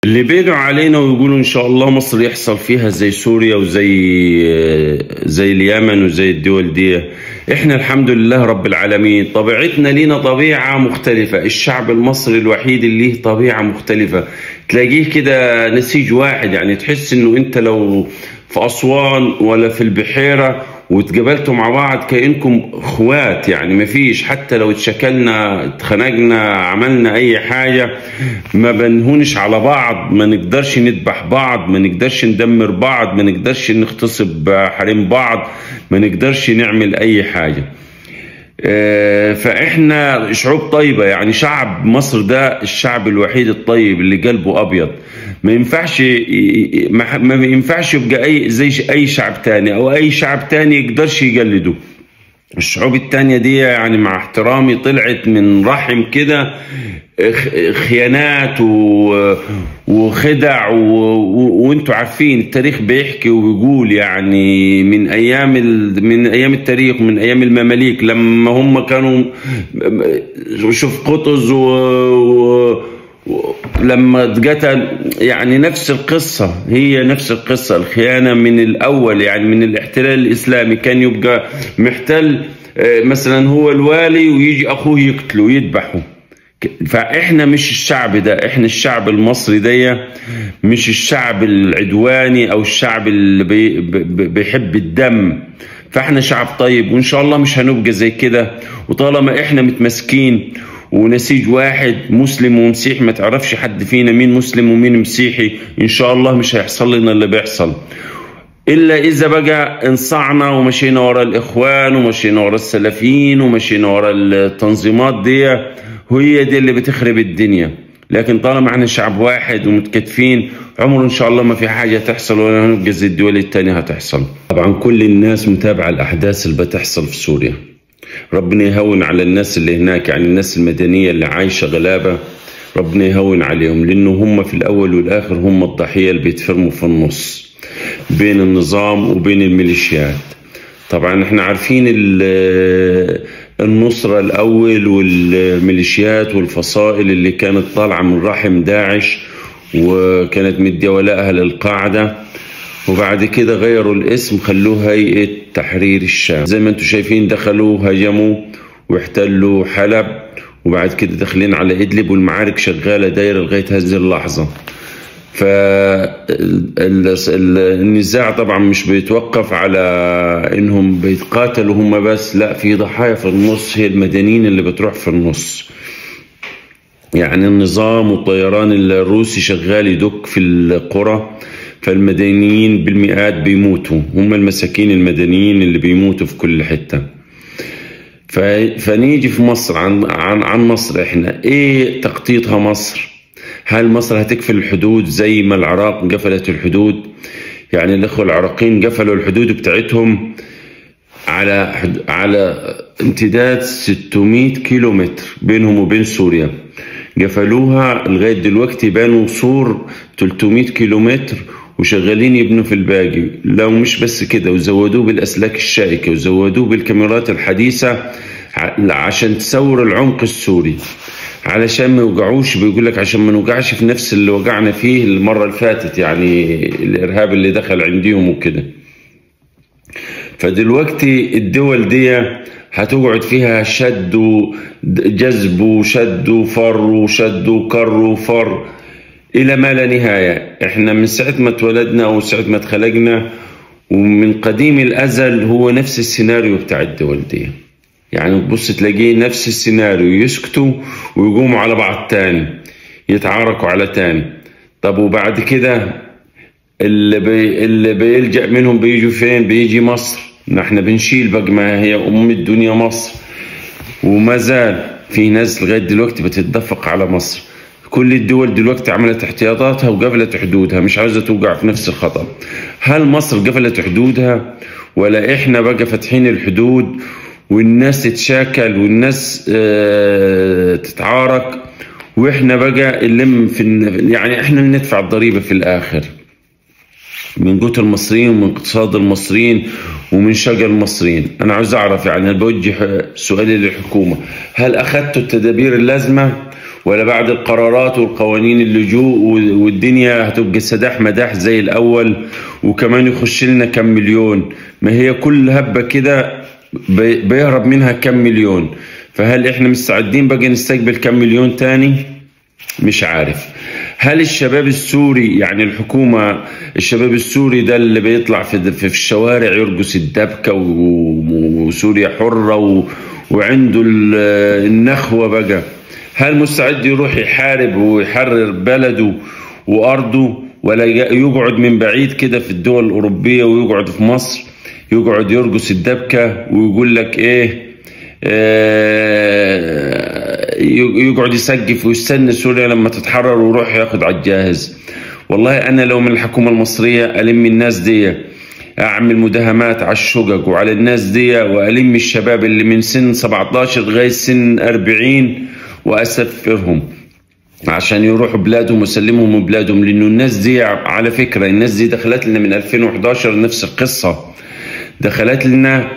اللي بيدعوا علينا ويقولوا ان شاء الله مصر يحصل فيها زي سوريا وزي زي اليمن وزي الدول دي احنا الحمد لله رب العالمين طبيعتنا لينا طبيعة مختلفة الشعب المصري الوحيد اللي له طبيعة مختلفة تلاقيه كده نسيج واحد يعني تحس انه انت لو في اسوان ولا في البحيرة واتقابلتوا مع بعض كأنكم اخوات يعني ما فيش حتى لو اتشكلنا اتخنقنا عملنا اي حاجة ما بنهونش على بعض ما نقدرش نذبح بعض ما نقدرش ندمر بعض ما نقدرش نغتصب حريم بعض ما نقدرش نعمل اي حاجة آه، فاحنا شعوب طيبه يعني شعب مصر ده الشعب الوحيد الطيب اللي قلبه ابيض ما ينفعش ما ما ينفعش يبقى اي زي اي شعب تاني او اي شعب تاني يقدرش يقلده الشعوب التانية دي يعني مع احترامي طلعت من رحم كده خ- خيانات و- وخدع و... و... وانتوا عارفين التاريخ بيحكي وبيقول يعني من ايام ال... من ايام التاريخ من ايام المماليك لما هم كانوا شوف قطز و... و... و- لما اتقتل يعني نفس القصة هي نفس القصة الخيانة من الأول يعني من الاحتلال الإسلامي كان يبقى محتل آه، مثلا هو الوالي ويجي أخوه يقتله ويذبحه فاحنا مش الشعب ده احنا الشعب المصري ده مش الشعب العدواني او الشعب اللي بي بي- بيحب الدم فاحنا شعب طيب وان شاء الله مش هنبقى زي كده وطالما احنا متمسكين ونسيج واحد مسلم ومسيحي ما تعرفش حد فينا مين مسلم ومين مسيحي ان شاء الله مش هيحصل لنا اللي بيحصل الا اذا بقى انصعنا ومشينا ورا الاخوان ومشينا ورا السلفيين ومشينا ورا التنظيمات دي وهي دي اللي بتخرب الدنيا لكن طالما احنا شعب واحد ومتكاتفين عمر ان شاء الله ما في حاجه تحصل ولا هنبقى زي الدول التانية هتحصل طبعا كل الناس متابعه الاحداث اللي بتحصل في سوريا ربنا يهون على الناس اللي هناك يعني الناس المدنيه اللي عايشه غلابه ربنا يهون عليهم لانه هم في الاول والاخر هم الضحيه اللي بيتفرموا في النص بين النظام وبين الميليشيات طبعا احنا عارفين ال- النصرة الأول والميليشيات والفصائل اللي كانت طالعة من رحم داعش وكانت مدية ولائها للقاعدة وبعد كده غيروا الاسم خلوه هيئة تحرير الشام زي ما انتم شايفين دخلوا هجموا واحتلوا حلب وبعد كده داخلين على إدلب والمعارك شغالة دايرة لغاية هذه اللحظة فالنزاع طبعا مش بيتوقف على انهم بيتقاتلوا هم بس لا في ضحايا في النص هي المدنيين اللي بتروح في النص يعني النظام والطيران الروسي شغال يدك في القرى فالمدنيين بالمئات بيموتوا هم المساكين المدنيين اللي بيموتوا في كل حته ف- فنيجي في مصر عن عن عن مصر احنا ايه تخطيطها مصر؟ هل مصر هتقفل الحدود زي ما العراق قفلت الحدود؟ يعني الاخوه العراقيين قفلوا الحدود بتاعتهم على حد- على امتداد 600 كيلو متر بينهم وبين سوريا قفلوها لغايه دلوقتي بانوا سور 300 كيلو متر وشغالين يبنوا في الباقي لو مش بس كده وزودوه بالاسلاك الشائكه وزودوه بالكاميرات الحديثه ع- عشان تصور العمق السوري علشان ما يوقعوش بيقول لك عشان ما نوقعش في نفس اللي وقعنا فيه المره اللي فاتت يعني الارهاب اللي دخل عنديهم وكده فدلوقتي الدول دي هتقعد فيها شد وجذب وشد وفر وشد وكر وفر الى ما لا نهايه احنا من ساعه ما اتولدنا او ساعه ما اتخلقنا ومن قديم الازل هو نفس السيناريو بتاع الدول دي يعني تبص تلاقيه نفس السيناريو يسكتوا ويقوموا على بعض تاني يتعاركوا على تاني طب وبعد كده اللي بي اللي بيلجأ منهم بيجوا فين بيجي مصر نحن بنشيل بقى ما هي أم الدنيا مصر وما زال في ناس لغاية دلوقتي بتتدفق على مصر كل الدول دلوقتي عملت احتياطاتها وقفلت حدودها مش عايزة توقع في نفس الخطر هل مصر قفلت حدودها ولا احنا بقى فاتحين الحدود والناس تتشاكل والناس اه تتعارك واحنا بقى اللي في الن- يعني احنا اللي ندفع الضريبة في الاخر من قوت المصريين ومن اقتصاد المصريين ومن شقى المصريين انا عاوز اعرف يعني أنا بوجه سؤالي للحكومه هل اخذتوا التدابير اللازمه ولا بعد القرارات والقوانين اللجوء والدنيا هتبقى سداح مداح زي الاول وكمان يخش لنا كم مليون ما هي كل هبه كده بيهرب منها كم مليون فهل احنا مستعدين بقى نستقبل كم مليون تاني مش عارف هل الشباب السوري يعني الحكومة الشباب السوري ده اللي بيطلع في, في الشوارع يرقص الدبكة وسوريا حرة و وعنده النخوة بقى هل مستعد يروح يحارب ويحرر بلده وأرضه ولا يقعد من بعيد كده في الدول الأوروبية ويقعد في مصر يقعد يرقص الدبكة ويقول لك إيه آه يقعد يسقف ويستنى سوريا لما تتحرر ويروح ياخد على الجاهز والله أنا لو من الحكومة المصرية ألم الناس دي اعمل مداهمات على الشقق وعلى الناس دي والم الشباب اللي من سن 17 لغايه سن 40 واسفرهم عشان يروحوا بلادهم وسلمهم بلادهم لانه الناس دي على فكره الناس دي دخلت لنا من 2011 نفس القصه دخلت لنا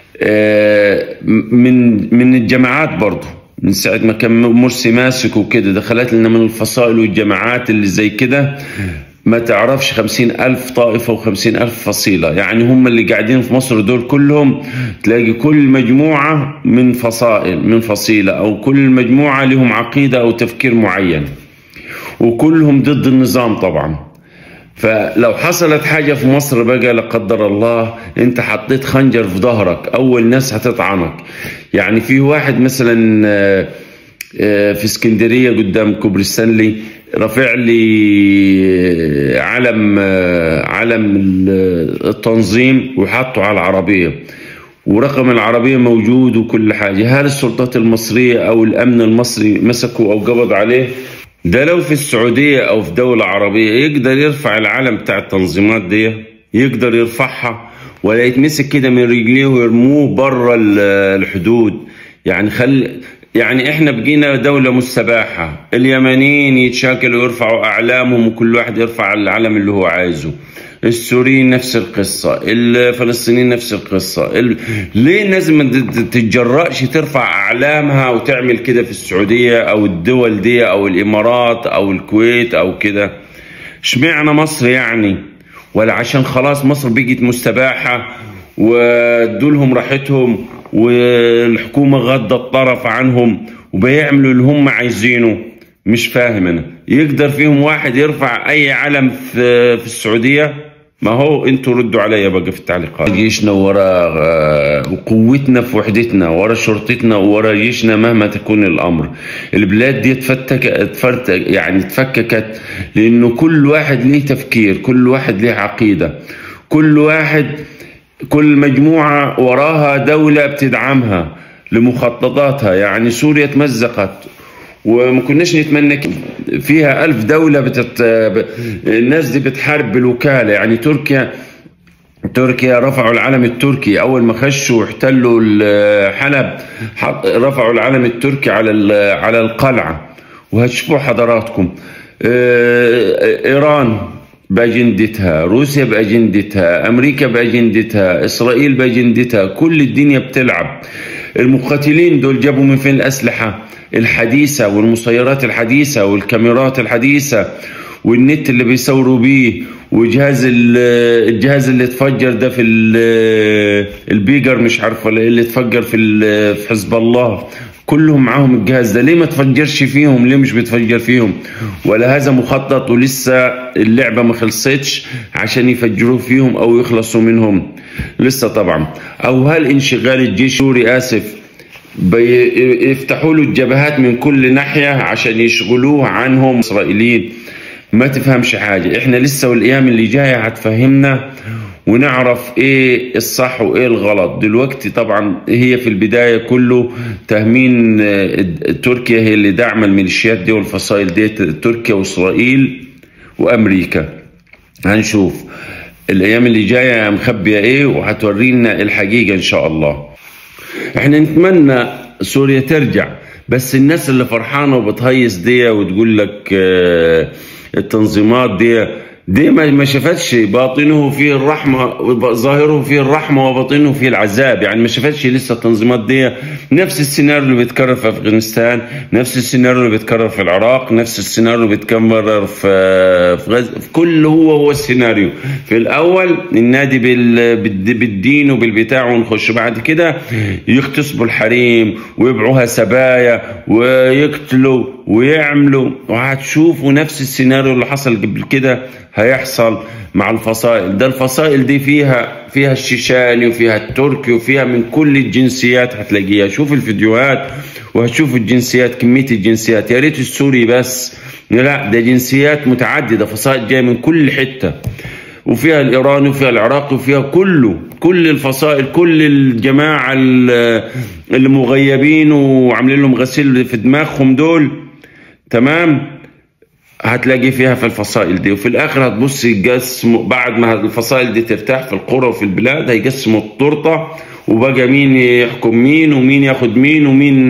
من من الجماعات برضه من ساعة ما كان مرسي ماسك وكده دخلت لنا من الفصائل والجماعات اللي زي كده ما تعرفش خمسين ألف طائفة وخمسين ألف فصيلة يعني هم اللي قاعدين في مصر دول كلهم تلاقي كل مجموعة من فصائل من فصيلة أو كل مجموعة لهم عقيدة أو تفكير معين وكلهم ضد النظام طبعا فلو حصلت حاجة في مصر بقى لا قدر الله انت حطيت خنجر في ظهرك اول ناس هتطعنك يعني في واحد مثلا في اسكندرية قدام كوبري ستانلي رافع لي علم علم التنظيم وحطه على العربية ورقم العربية موجود وكل حاجة هل السلطات المصرية أو الأمن المصري مسكوا أو قبض عليه ده لو في السعودية أو في دولة عربية يقدر يرفع العلم بتاع التنظيمات دي يقدر يرفعها ولا يتمسك كده من رجليه ويرموه بره الحدود يعني خل يعني احنا بقينا دولة مستباحة اليمنيين يتشاكلوا ويرفعوا اعلامهم وكل واحد يرفع العلم اللي هو عايزه السوريين نفس القصة الفلسطينيين نفس القصة ال... ليه الناس ما تتجرأش ترفع أعلامها وتعمل كده في السعودية أو الدول دي أو الإمارات أو الكويت أو كده اشمعنى مصر يعني ولا عشان خلاص مصر بقت مستباحة ودولهم راحتهم والحكومة غضت الطرف عنهم وبيعملوا اللي هم عايزينه مش فاهم انا يقدر فيهم واحد يرفع اي علم في, في السعودية ما هو انتوا ردوا عليا بقى في التعليقات جيشنا ورا وقوتنا في وحدتنا ورا شرطتنا ورا جيشنا مهما تكون الامر البلاد دي تفتك تفرتك يعني تفككت لانه كل واحد ليه تفكير كل واحد ليه عقيدة كل واحد كل مجموعة وراها دولة بتدعمها لمخططاتها يعني سوريا تمزقت وما كناش نتمنى فيها ألف دولة بتت... الناس دي بتحارب بالوكالة يعني تركيا تركيا رفعوا العلم التركي أول ما خشوا واحتلوا حلب رفعوا العلم التركي على على القلعة وهتشوفوا حضراتكم إيران بأجندتها روسيا بأجندتها أمريكا بأجندتها إسرائيل بأجندتها كل الدنيا بتلعب المقاتلين دول جابوا من فين الأسلحة الحديثة والمسيرات الحديثة والكاميرات الحديثة والنت اللي بيصوروا بيه وجهاز الجهاز اللي اتفجر ده في البيجر مش عارف ولا ايه اللي اتفجر في في حزب الله كلهم معاهم الجهاز ده ليه ما تفجرش فيهم ليه مش بتفجر فيهم ولا هذا مخطط ولسه اللعبة ما خلصتش عشان يفجروه فيهم او يخلصوا منهم لسه طبعا او هل انشغال الجيش السوري اسف بيفتحوا له الجبهات من كل ناحية عشان يشغلوه عنهم اسرائيليين ما تفهمش حاجة احنا لسه والايام اللي جاية هتفهمنا ونعرف ايه الصح وايه الغلط دلوقتي طبعا هي في البداية كله تهمين تركيا هي اللي داعمة الميليشيات دي والفصائل دي تركيا واسرائيل وامريكا هنشوف الايام اللي جاية مخبية ايه وهتورينا الحقيقة ان شاء الله احنا نتمنى سوريا ترجع بس الناس اللي فرحانة وبتهيص دي وتقول لك اه التنظيمات دي دي ما ما شافتش باطنه فيه الرحمة ظاهره فيه الرحمة وباطنه فيه العذاب يعني ما شافتش لسه التنظيمات دي نفس السيناريو اللي بيتكرر في أفغانستان نفس السيناريو اللي بيتكرر في العراق نفس السيناريو اللي بيتكرر في في, غز... في كل هو هو السيناريو في الأول النادي بال... بالدين وبالبتاع ونخش بعد كده يغتصبوا الحريم ويبيعوها سبايا ويقتلوا ويعملوا وهتشوفوا نفس السيناريو اللي حصل قبل كده هيحصل مع الفصائل ده الفصائل دي فيها فيها الشيشاني وفيها التركي وفيها من كل الجنسيات هتلاقيها شوف الفيديوهات وهتشوف الجنسيات كمية الجنسيات يا ريت السوري بس لا ده جنسيات متعددة فصائل جاية من كل حتة وفيها الايراني وفيها العراقي وفيها كله كل الفصائل كل الجماعه اللي مغيبين وعاملين لهم غسيل في دماغهم دول تمام هتلاقي فيها في الفصائل دي وفي الاخر هتبص يقسموا بعد ما الفصائل دي ترتاح في القرى وفي البلاد هيقسموا التورته وبقى مين يحكم مين ومين ياخد مين ومين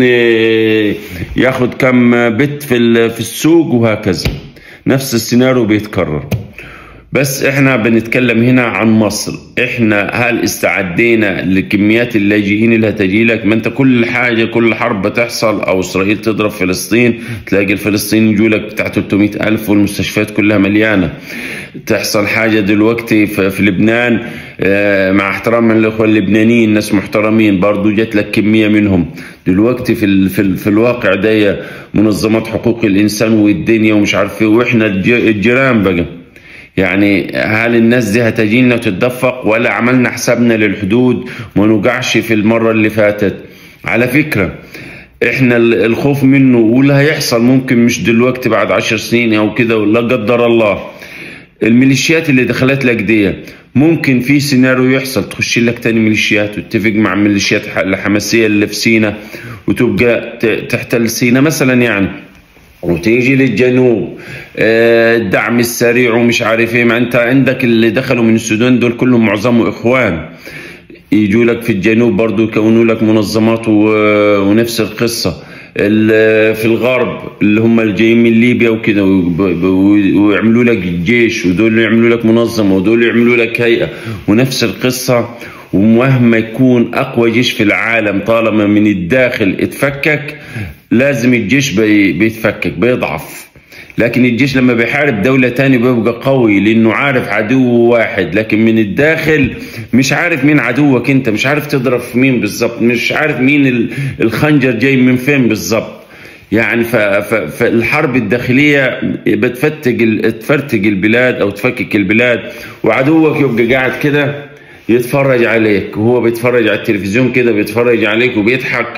ياخد كم بت في في السوق وهكذا نفس السيناريو بيتكرر بس احنا بنتكلم هنا عن مصر احنا هل استعدينا لكميات اللاجئين اللي هتجي لك ما انت كل حاجة كل حرب بتحصل او اسرائيل تضرب فلسطين تلاقي الفلسطينيين يجوا لك بتاع 300 الف والمستشفيات كلها مليانة تحصل حاجة دلوقتي في, في لبنان اه مع احترام الاخوة اللبنانيين ناس محترمين برضو جات لك كمية منهم دلوقتي في, ال في, ال في الواقع ده منظمات حقوق الانسان والدنيا ومش عارف ايه واحنا الجيران بقى يعني هل الناس دي هتجينا وتتدفق ولا عملنا حسابنا للحدود ما نوجعش في المرة اللي فاتت على فكرة احنا الخوف منه واللي هيحصل ممكن مش دلوقتي بعد عشر سنين او كده ولا قدر الله الميليشيات اللي دخلت لك دي ممكن في سيناريو يحصل تخش لك تاني ميليشيات وتتفق مع ميليشيات الحماسية اللي في سينا وتبقى تحتل سينا مثلا يعني وتيجي للجنوب الدعم السريع ومش عارف ايه ما انت عندك اللي دخلوا من السودان دول كلهم معظمهم اخوان يجوا لك في الجنوب برضو يكونوا لك منظمات ونفس القصه في الغرب اللي هم الجايين من ليبيا وكده ويعملوا لك جيش ودول يعملوا لك منظمه ودول يعملوا لك هيئه ونفس القصه ومهما يكون اقوى جيش في العالم طالما من الداخل اتفكك لازم الجيش بي بيتفكك بيضعف لكن الجيش لما بيحارب دولة تاني بيبقى قوي لأنه عارف عدو واحد لكن من الداخل مش عارف مين عدوك أنت مش عارف تضرب في مين بالظبط مش عارف مين الخنجر جاي من فين بالظبط يعني فالحرب الداخلية بتفتق تفرتق البلاد أو تفكك البلاد وعدوك يبقى قاعد كده يتفرج عليك وهو بيتفرج على التلفزيون كده بيتفرج عليك وبيضحك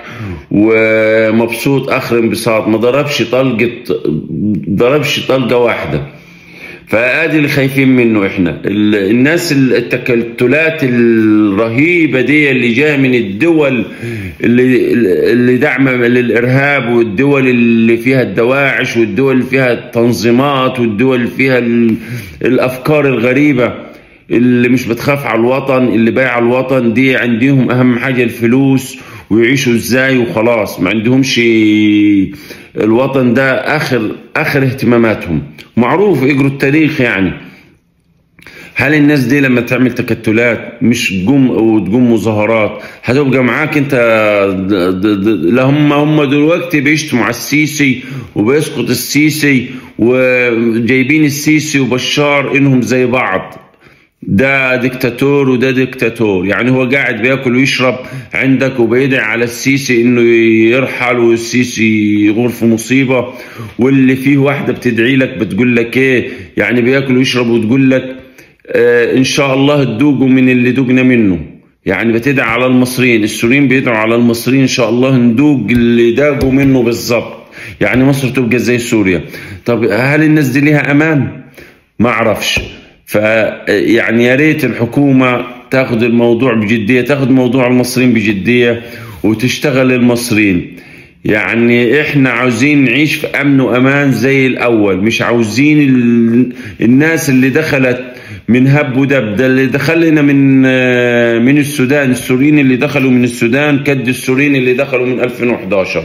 ومبسوط اخر انبساط ما ضربش طلقه ضربش طلقه واحده فادي اللي خايفين منه احنا الناس التكتلات الرهيبه دي اللي جايه من الدول اللي اللي داعمه للارهاب والدول اللي فيها الدواعش والدول اللي فيها التنظيمات والدول اللي فيها الافكار الغريبه اللي مش بتخاف على الوطن اللي بايع الوطن دي عندهم اهم حاجه الفلوس ويعيشوا ازاي وخلاص ما عندهمش الوطن ده اخر اخر اهتماماتهم معروف اجروا التاريخ يعني هل الناس دي لما تعمل تكتلات مش تقوم وتقوم مظاهرات هتبقى معاك انت لا هم هم دلوقتي بيشتموا على السيسي وبيسقط السيسي وجايبين السيسي وبشار انهم زي بعض ده ديكتاتور وده ديكتاتور يعني هو قاعد بياكل ويشرب عندك وبيدعي على السيسي انه يرحل والسيسي يغور في مصيبه واللي فيه واحده بتدعي لك بتقول لك ايه يعني بياكل ويشرب وتقول لك آه ان شاء الله تدوقوا من اللي دوقنا منه يعني بتدعي على المصريين السوريين بيدعوا على المصريين ان شاء الله ندوق اللي داقوا منه بالظبط يعني مصر تبقى زي سوريا طب هل الناس دي ليها امان ما اعرفش فيعني يا ريت الحكومة تاخذ الموضوع بجدية تاخذ موضوع المصريين بجدية وتشتغل المصريين يعني احنا عاوزين نعيش في امن وامان زي الاول مش عاوزين ال... الناس اللي دخلت من هب ودب ده اللي دخلنا من من السودان السوريين اللي دخلوا من السودان كد السوريين اللي دخلوا من 2011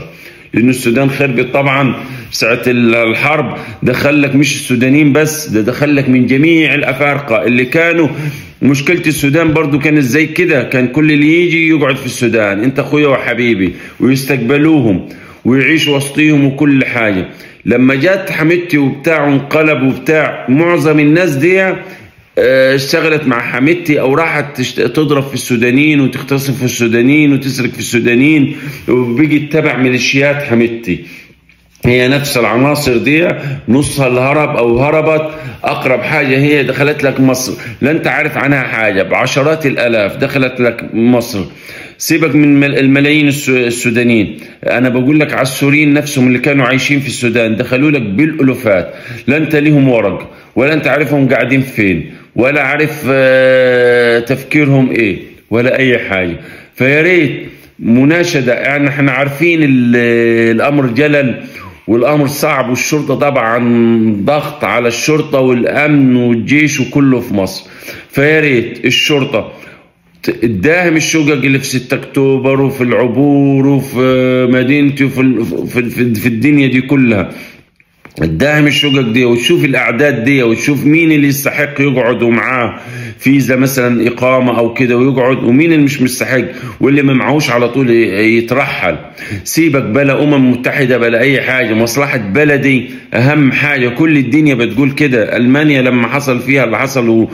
لأن السودان خربت طبعا ساعة الحرب دخل لك مش السودانيين بس ده دخل لك من جميع الأفارقة اللي كانوا مشكلة السودان برضو كانت زي كده كان كل اللي يجي يقعد في السودان انت اخويا وحبيبي ويستقبلوهم ويعيش وسطيهم وكل حاجة لما جت حميدتي وبتاع وانقلب وبتاع معظم الناس دي اشتغلت مع حميدتي او راحت تضرب في السودانيين وتغتصب في السودانيين وتسرق في السودانيين وبقت تبع ميليشيات حميدتي هي نفس العناصر دي نصها اللي هرب او هربت اقرب حاجه هي دخلت لك مصر لا انت عارف عنها حاجه بعشرات الالاف دخلت لك مصر سيبك من الملايين السودانيين انا بقول لك على السوريين نفسهم اللي كانوا عايشين في السودان دخلوا لك بالالوفات لا انت ليهم ورق ولا انت عارفهم قاعدين فين ولا عارف تفكيرهم ايه ولا اي حاجه فيا ريت مناشده يعني احنا عارفين الامر جلل والامر صعب والشرطه طبعا ضغط على الشرطه والامن والجيش وكله في مصر فيا ريت الشرطه تداهم الشقق اللي في 6 اكتوبر وفي العبور وفي مدينتي وفي في, في, في الدنيا دي كلها الداهم الشقق دي وتشوف الاعداد دي وتشوف مين اللي يستحق يقعد ومعاه فيزا مثلا اقامه او كده ويقعد ومين اللي مش مستحق واللي ما معهوش على طول يترحل سيبك بلا امم متحده بلا اي حاجه مصلحه بلدي اهم حاجه كل الدنيا بتقول كده المانيا لما حصل فيها اللي حصل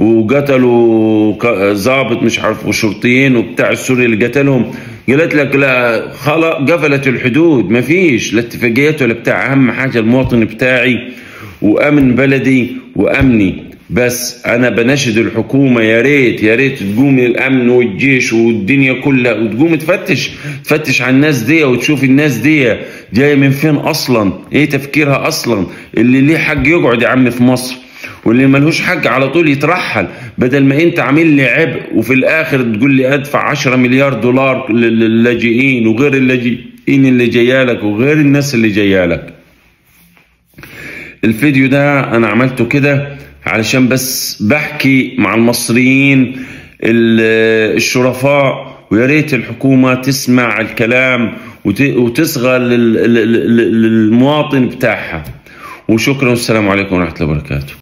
وقتلوا ضابط مش عارف وشرطيين وبتاع السوري اللي قتلهم قالت لك لا خلاص قفلت الحدود ما فيش لا اتفاقيات ولا بتاع اهم حاجه المواطن بتاعي وامن بلدي وامني بس انا بناشد الحكومه يا ريت يا ريت تقوم الامن والجيش والدنيا كلها وتقوم تفتش تفتش على الناس دي وتشوف الناس دي جايه من فين اصلا ايه تفكيرها اصلا اللي ليه حق يقعد يا عم في مصر واللي ملهوش حق على طول يترحل بدل ما انت عامل لي عبء وفي الاخر تقول لي ادفع 10 مليار دولار للاجئين وغير اللاجئين اللي جايالك وغير الناس اللي جايالك الفيديو ده انا عملته كده علشان بس بحكي مع المصريين الشرفاء ويا ريت الحكومه تسمع الكلام وتصغى للمواطن بتاعها وشكرا والسلام عليكم ورحمه الله وبركاته